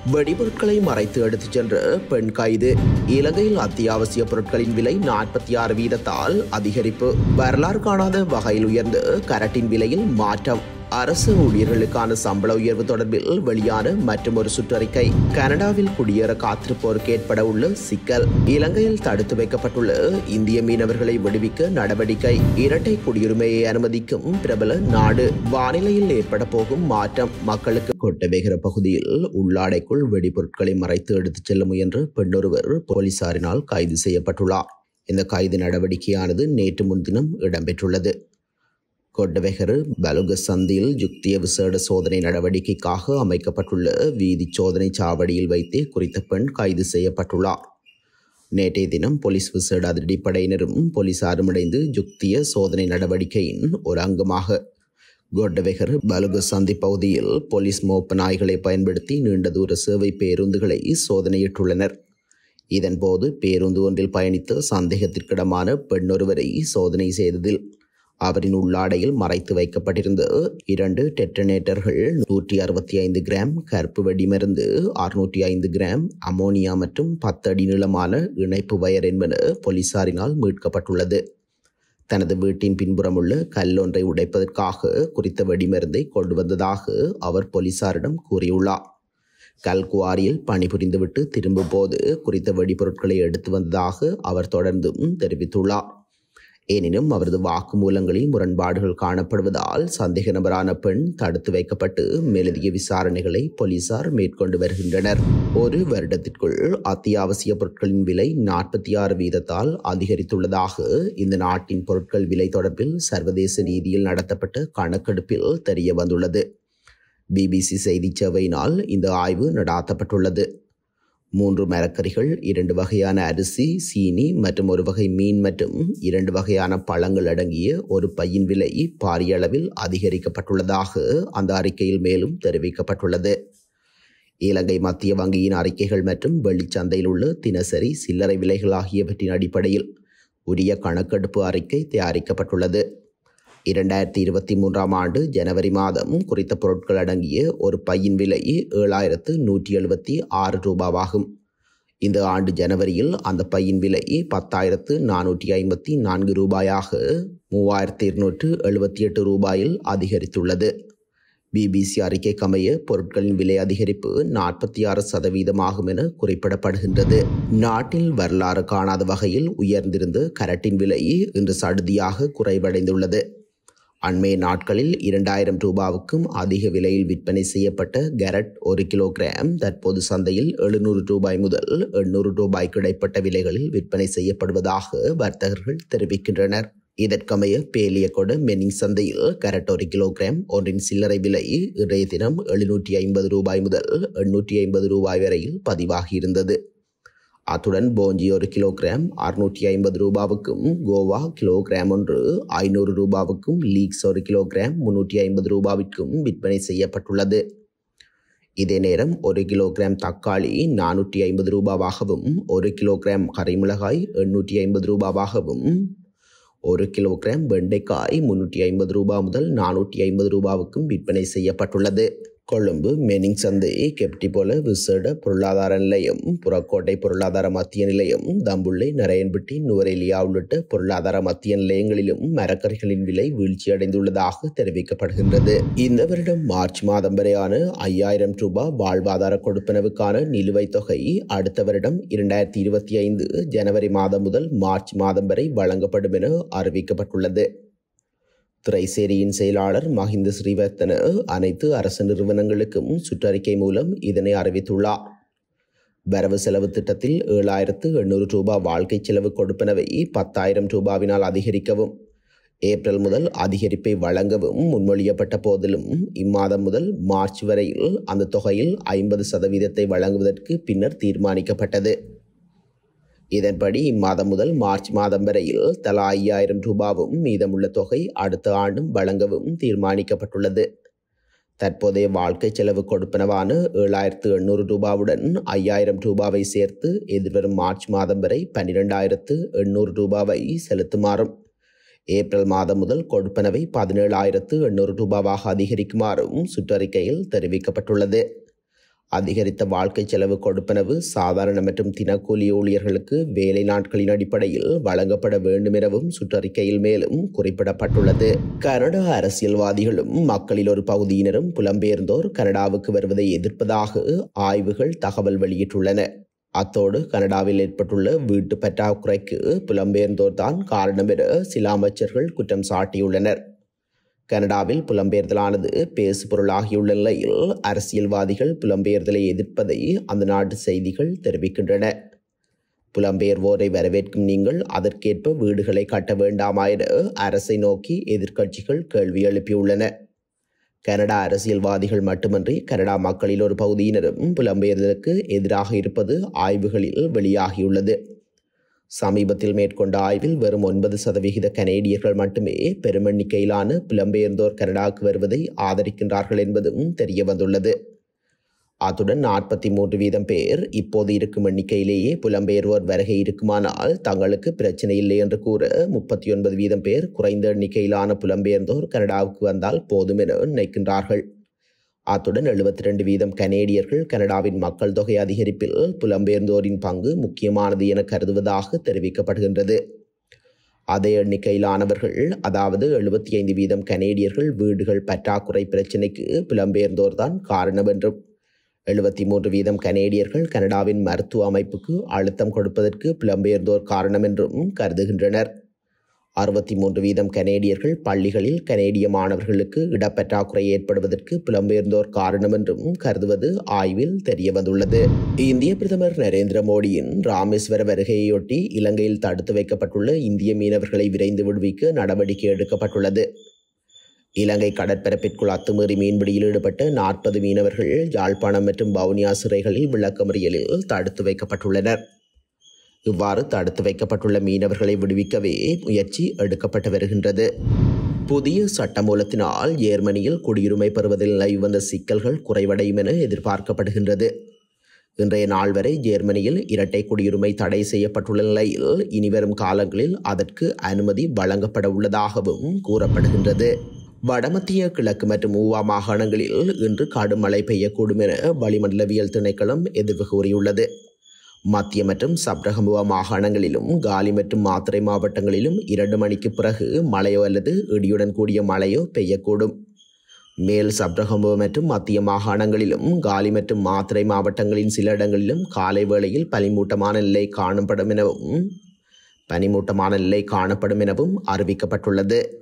வெடிபொருட்களை மறைத்து எடுத்துச் சென்ற பெண் கைது இலங்கையில் அத்தியாவசிய பொருட்களின் விலை நாற்பத்தி ஆறு வீதத்தால் அதிகரிப்பு வரலாறு காணாத வகையில் உயர்ந்து கரட்டின் விலையில் மாற்றம் அரசு ஊழியர்களுக்கான சம்பள உயர்வு தொடர்பில் வெளியான மற்றும் ஒரு சுற்றறிக்கை கனடாவில் குடியேற காத்திருப்போருக்கு ஏற்பட உள்ள சிக்கல் இலங்கையில் தடுத்து வைக்கப்பட்டுள்ள இந்திய மீனவர்களை விடுவிக்க நடவடிக்கை இரட்டை குடியுரிமையை அனுமதிக்கும் பிரபல நாடு வானிலையில் ஏற்பட போகும் மாற்றம் மக்களுக்கு கொட்டவேகிற பகுதியில் உள்ளாடைக்குள் வெடிபொருட்களை மறைத்து எடுத்துச் செல்ல முயன்ற பெண்ணொருவர் போலீசாரினால் கைது செய்யப்பட்டுள்ளார் இந்த கைது நடவடிக்கையானது நேற்று முன்தினம் இடம்பெற்றுள்ளது கொட்டவெகர் பலுக சந்தியில் யுக்திய விசேட சோதனை நடவடிக்கைக்காக அமைக்கப்பட்டுள்ள வீதி சோதனை சாவடியில் வைத்தே குறித்த பெண் கைது செய்யப்பட்டுள்ளார் நேற்றைய தினம் போலீஸ் விசேட அதிரடிப்படையினரும் போலீசாரும் இணைந்து யுக்திய சோதனை நடவடிக்கையின் ஒரு அங்கமாக கொட்டவெகர் பலுக சந்தி பகுதியில் போலீஸ் மோப்ப நாய்களை பயன்படுத்தி நீண்ட தூர சேவை பேருந்துகளை சோதனையிட்டுள்ளனர் இதன்போது பேருந்து ஒன்றில் பயணித்த சந்தேகத்திற்கிடமான பெண்ணொருவரை சோதனை செய்ததில் அவரின் உள்ளாடையில் மறைத்து வைக்கப்பட்டிருந்த இரண்டு டெட்டனேட்டர்கள் நூற்றி அறுபத்தி ஐந்து கிராம் கருப்பு வெடிமருந்து அறுநூற்றி ஐந்து கிராம் அமோனியா மற்றும் பத்து அடி நீளமான இணைப்பு வயர் என்பன போலீசாரினால் மீட்கப்பட்டுள்ளது தனது வீட்டின் பின்புறமுள்ள கல்லொன்றை உடைப்பதற்காக குறித்த வெடிமருந்தை கொண்டு வந்ததாக அவர் போலீசாரிடம் கூறியுள்ளார் கல்குவாரியில் பணிபுரிந்துவிட்டு திரும்பும் போது குறித்த வெடிபொருட்களை எடுத்து வந்ததாக அவர் தொடர்ந்தும் தெரிவித்துள்ளார் எனினும் அவரது வாக்குமூலங்களில் முரண்பாடுகள் காணப்படுவதால் சந்தேக நபரான பெண் தடுத்து வைக்கப்பட்டு மேலதிக விசாரணைகளை போலீசார் மேற்கொண்டு வருகின்றனர் ஒரு வருடத்திற்குள் அத்தியாவசிய பொருட்களின் விலை நாற்பத்தி ஆறு வீதத்தால் அதிகரித்துள்ளதாக இந்த நாட்டின் பொருட்கள் விலை தொடர்பில் சர்வதேச ரீதியில் நடத்தப்பட்ட கணக்கெடுப்பில் தெரிய வந்துள்ளது பிபிசி செய்திச் சேவையினால் இந்த ஆய்வு நடாத்தப்பட்டுள்ளது மூன்று மரக்கறிகள் இரண்டு வகையான அரிசி சீனி மற்றும் ஒரு வகை மீன் மற்றும் இரண்டு வகையான பழங்கள் அடங்கிய ஒரு பையின் விலை பாரிய அளவில் அதிகரிக்கப்பட்டுள்ளதாக அந்த அறிக்கையில் மேலும் தெரிவிக்கப்பட்டுள்ளது இலங்கை மத்திய வங்கியின் அறிக்கைகள் மற்றும் வெளிச்சந்தையில் உள்ள தினசரி சில்லறை விலைகள் ஆகியவற்றின் அடிப்படையில் உரிய கணக்கெடுப்பு அறிக்கை தயாரிக்கப்பட்டுள்ளது இரண்டாயிரத்தி இருபத்தி மூன்றாம் ஆண்டு ஜனவரி மாதம் குறித்த பொருட்கள் அடங்கிய ஒரு பையின் விலை ஏழாயிரத்து நூற்றி எழுபத்தி ஆறு ரூபாவாகும் இந்த ஆண்டு ஜனவரியில் அந்த பையின் விலை பத்தாயிரத்து நானூற்றி ஐம்பத்தி நான்கு ரூபாயாக மூவாயிரத்து இருநூற்று எழுபத்தி எட்டு ரூபாயில் அதிகரித்துள்ளது பிபிசி அறிக்கைக்கமைய பொருட்களின் விலை அதிகரிப்பு நாற்பத்தி ஆறு சதவீதமாகும் என குறிப்பிடப்படுகின்றது நாட்டில் வரலாறு காணாத வகையில் உயர்ந்திருந்த கரட்டின் விலை இன்று சடுதியாக குறைவடைந்துள்ளது அண்மைய நாட்களில் இரண்டாயிரம் ரூபாவுக்கும் அதிக விலையில் விற்பனை செய்யப்பட்ட கேரட் ஒரு கிலோகிராம் தற்போது சந்தையில் எழுநூறு ரூபாய் முதல் எண்ணூறு ரூபாய் கிடைப்பட்ட விலைகளில் விற்பனை செய்யப்படுவதாக வர்த்தகர்கள் தெரிவிக்கின்றனர் இதற்கமைய பேலியகொட மெனிங் சந்தையில் கரட் ஒரு கிலோகிராம் ஒன்றின் சில்லறை விலை இன்றைய தினம் எழுநூற்றி ஐம்பது ரூபாய் முதல் எண்ணூற்றி ஐம்பது ரூபாய் வரையில் பதிவாகியிருந்தது அத்துடன் போஞ்சி ஒரு கிலோகிராம் அறுநூற்றி ஐம்பது ரூபாவுக்கும் கோவா கிலோகிராம் ஒன்று ஐநூறு ரூபாவுக்கும் லீக்ஸ் ஒரு கிலோகிராம் முன்னூற்றி ஐம்பது ரூபாவிற்கும் விற்பனை செய்யப்பட்டுள்ளது இதே நேரம் ஒரு கிலோகிராம் தக்காளி நானூற்றி ஐம்பது ரூபாவாகவும் ஒரு கிலோகிராம் கறிமிளகாய் எண்ணூற்றி ஐம்பது ரூபாவாகவும் ஒரு கிலோகிராம் வெண்டைக்காய் முன்னூற்றி ஐம்பது ரூபாய் முதல் நானூற்றி ஐம்பது ரூபாவுக்கும் விற்பனை செய்யப்பட்டுள்ளது கொழும்பு மெனிங் சந்தை கெப்டிபோல விசேட பொருளாதார நிலையம் புறக்கோட்டை பொருளாதார மத்திய நிலையம் தம்புள்ளை நரையன்பட்டி நுவரெலியா உள்ளிட்ட பொருளாதார மத்திய நிலையங்களிலும் மரக்கறிகளின் விலை வீழ்ச்சியடைந்துள்ளதாக தெரிவிக்கப்படுகின்றது இந்த வருடம் மார்ச் மாதம் வரையான ஐயாயிரம் ரூபாய் வாழ்வாதார கொடுப்பனவுக்கான நிலுவைத் தொகை அடுத்த வருடம் இரண்டாயிரத்தி இருபத்தி ஐந்து ஜனவரி மாதம் முதல் மார்ச் மாதம் வரை வழங்கப்படும் என அறிவிக்கப்பட்டுள்ளது திரைசேரியின் செயலாளர் மஹிந்த ஸ்ரீவர்த்தன அனைத்து அரசு நிறுவனங்களுக்கும் சுற்றறிக்கை மூலம் இதனை அறிவித்துள்ளார் வரவு செலவு திட்டத்தில் ஏழாயிரத்து எண்ணூறு ரூபாய் வாழ்க்கை செலவு கொடுப்பனவை பத்தாயிரம் ரூபாவினால் அதிகரிக்கவும் ஏப்ரல் முதல் அதிகரிப்பை வழங்கவும் முன்மொழியப்பட்ட போதிலும் இம்மாதம் முதல் மார்ச் வரையில் அந்த தொகையில் ஐம்பது சதவீதத்தை வழங்குவதற்கு பின்னர் தீர்மானிக்கப்பட்டது இதன்படி இம்மாதம் முதல் மார்ச் மாதம் வரையில் தலா ஐயாயிரம் ரூபாவும் மீதமுள்ள தொகை அடுத்த ஆண்டும் வழங்கவும் தீர்மானிக்கப்பட்டுள்ளது தற்போதைய வாழ்க்கை செலவு கொடுப்பனவான ஏழாயிரத்து எண்ணூறு ரூபாவுடன் ஐயாயிரம் ரூபாவை சேர்த்து எதிர்வரும் மார்ச் மாதம் வரை பன்னிரெண்டாயிரத்து எண்ணூறு ரூபாவை செலுத்துமாறும் ஏப்ரல் மாதம் முதல் கொடுப்பனவை பதினேழாயிரத்து எண்ணூறு ரூபாவாக அதிகரிக்குமாறும் சுற்றறிக்கையில் தெரிவிக்கப்பட்டுள்ளது அதிகரித்த வாழ்க்கை செலவு கொடுப்பனவு சாதாரண மற்றும் தினக்கூலி ஊழியர்களுக்கு வேலை நாட்களின் அடிப்படையில் வழங்கப்பட வேண்டும் எனவும் சுற்றறிக்கையில் மேலும் குறிப்பிடப்பட்டுள்ளது கனடா அரசியல்வாதிகளும் மக்களில் ஒரு பகுதியினரும் புலம்பெயர்ந்தோர் கனடாவுக்கு வருவதை எதிர்ப்பதாக ஆய்வுகள் தகவல் வெளியிட்டுள்ளன அத்தோடு கனடாவில் ஏற்பட்டுள்ள வீட்டு பற்றாக்குறைக்கு புலம்பெயர்ந்தோர் தான் காரணம் என சில அமைச்சர்கள் குற்றம் சாட்டியுள்ளனர் கனடாவில் புலம்பெயர்தலானது பேசு பொருளாகியுள்ள நிலையில் அரசியல்வாதிகள் புலம்பெயர்தலை எதிர்ப்பதை அந்த நாட்டு செய்திகள் தெரிவிக்கின்றன புலம்பெயர்வோரை வரவேற்கும் நீங்கள் அதற்கேற்ப வீடுகளை கட்ட வேண்டாமா என அரசை நோக்கி எதிர்க்கட்சிகள் கேள்வி எழுப்பியுள்ளன கனடா அரசியல்வாதிகள் மட்டுமன்றி கனடா மக்களில் ஒரு பகுதியினரும் புலம்பெயர்தலுக்கு எதிராக இருப்பது ஆய்வுகளில் வெளியாகியுள்ளது சமீபத்தில் மேற்கொண்ட ஆய்வில் வெறும் ஒன்பது சதவிகித கனேடியர்கள் மட்டுமே பெருமெண்ணிக்கையிலான புலம்பெயர்ந்தோர் கனடாவுக்கு வருவதை ஆதரிக்கின்றார்கள் என்பதும் தெரிய வந்துள்ளது அத்துடன் நாற்பத்தி மூன்று வீதம் பேர் இப்போது இருக்கும் எண்ணிக்கையிலேயே புலம்பெயர்வோர் வருகை இருக்குமானால் தங்களுக்கு பிரச்சனை இல்லை என்று கூற முப்பத்தி ஒன்பது வீதம் பேர் குறைந்த எண்ணிக்கையிலான புலம்பெயர்ந்தோர் கனடாவுக்கு வந்தால் போதும் என நினைக்கின்றார்கள் அத்துடன் எழுபத்தி ரெண்டு வீதம் கனேடியர்கள் கனடாவின் மக்கள் தொகை அதிகரிப்பில் புலம்பெயர்ந்தோரின் பங்கு முக்கியமானது என கருதுவதாக தெரிவிக்கப்படுகின்றது அதே எண்ணிக்கையிலானவர்கள் அதாவது எழுபத்தி ஐந்து வீதம் கனேடியர்கள் வீடுகள் பற்றாக்குறை பிரச்சினைக்கு புலம்பெயர்ந்தோர் தான் காரணம் என்றும் எழுபத்தி மூன்று வீதம் கனேடியர்கள் கனடாவின் மருத்துவ அமைப்புக்கு அழுத்தம் கொடுப்பதற்கு புலம்பெயர்ந்தோர் காரணம் என்றும் கருதுகின்றனர் அறுபத்தி மூன்று வீதம் கனேடியர்கள் பள்ளிகளில் கனேடிய மாணவர்களுக்கு இடப்பற்றாக்குறை ஏற்படுவதற்கு புலம்பெயர்ந்தோர் காரணம் என்றும் கருதுவது ஆய்வில் தெரிய வந்துள்ளது இந்திய பிரதமர் நரேந்திர மோடியின் ராமேஸ்வர வருகையொட்டி இலங்கையில் தடுத்து வைக்கப்பட்டுள்ள இந்திய மீனவர்களை விரைந்து விடுவிக்க நடவடிக்கை எடுக்கப்பட்டுள்ளது இலங்கை கடற்பரப்பிற்குள் அத்துமீறி மீன்பிடியில் ஈடுபட்ட நாற்பது மீனவர்கள் யாழ்ப்பாணம் மற்றும் வவுனியா சிறைகளில் விளக்கமறியலில் தடுத்து வைக்கப்பட்டுள்ளனர் இவ்வாறு தடுத்து வைக்கப்பட்டுள்ள மீனவர்களை விடுவிக்கவே முயற்சி எடுக்கப்பட்டு வருகின்றது புதிய சட்டமூலத்தினால் ஜேர்மனியில் குடியுரிமை பெறுவதில் நிலவி வந்த சிக்கல்கள் குறைவடையும் என எதிர்பார்க்கப்படுகின்றது இன்றைய நாள் வரை ஜேர்மனியில் இரட்டை குடியுரிமை தடை செய்யப்பட்டுள்ள நிலையில் இனிவரும் காலங்களில் அதற்கு அனுமதி வழங்கப்பட உள்ளதாகவும் கூறப்படுகின்றது வடமத்திய கிழக்கு மற்றும் ஊவா மாகாணங்களில் இன்று கடும் மழை பெய்யக்கூடும் என வளிமண்டலவியல் திணைக்களம் எதிர்வு கூறியுள்ளது மத்திய மற்றும் சப்ரகமுவா மாகாணங்களிலும் காலி மற்றும் மாத்திரை மாவட்டங்களிலும் இரண்டு மணிக்கு பிறகு மழையோ அல்லது இடியுடன் கூடிய மழையோ பெய்யக்கூடும் மேல் சப்ரகமுவ மற்றும் மத்திய மாகாணங்களிலும் காலி மற்றும் மாத்திரை மாவட்டங்களின் சில இடங்களிலும் காலை வேளையில் பனிமூட்டமான நிலை காணப்படும் எனவும் பனிமூட்டமான நிலை காணப்படும் எனவும் அறிவிக்கப்பட்டுள்ளது